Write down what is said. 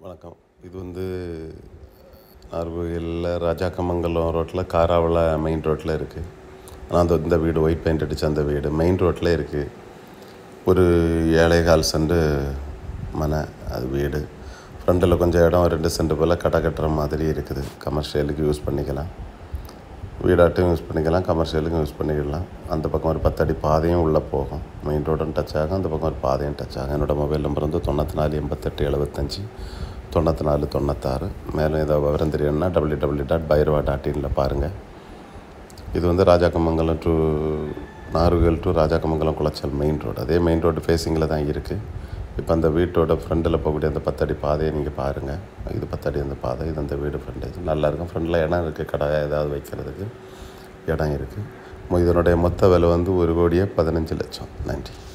வணக்கம் இது வந்து நார்கோயிலில் ராஜாக்கமங்கலம் ரோட்டில் காராவளை மெயின் ரோட்டில் இருக்குது ஆனால் அந்த இந்த வீடு ஒயிட் பெயிண்ட் அடித்த அந்த வீடு மெயின் ரோட்டில் இருக்குது ஒரு ஏழை கால் சென்ட் மனை அது வீடு ஃப்ரண்டில் கொஞ்சம் இடம் ரெண்டு சென்ட் போல் கடை கட்டுற மாதிரி இருக்குது கமர்ஷியலுக்கு யூஸ் பண்ணிக்கலாம் வீடாட்டும் யூஸ் பண்ணிக்கலாம் கமர்ஷியலுக்கும் யூஸ் பண்ணிக்கலாம் அந்த பக்கம் ஒரு பத்தடி பாதையும் உள்ளே போகும் மெயின் ரோடும் டச் ஆகும் அந்த பக்கம் ஒரு பாதையும் டச் ஆகும் என்னோடய மொபைல் நம்பர் வந்து தொண்ணூற்றி நாலு எண்பத்தெட்டு எழுபத்தஞ்சி தொண்ணூற்றி நாலு தொண்ணூத்தாறு மேலும் ஏதாவது விவரம் தெரியணும்னா W W dot Bhairava dot இனில் பாருங்கள் இது வந்து ராஜாக்கமங்கலம் டு நார்வேல் to Rajakkamangalam Colachel main road அதே மெயின் ரோடு ஃபேஸிங்கில் தான் இருக்குது இப்போ அந்த வீட்டோட ஃப்ரண்டில் போகக்கூடிய அந்த பத்தடி பாதையை நீங்கள் பாருங்கள் இது பத்தடி அந்த பாதை இது அந்த வீடு ஃப்ரண்டேஜ் நல்லா இருக்கும் ஃப்ரண்டில் இடம் இருக்குது கடை ஏதாவது வைக்கிறதுக்கு இடம் இருக்குது இதனுடைய மொத்த விலை வந்து ஒரு கோடியே பதினஞ்சு லட்சம் நன்றி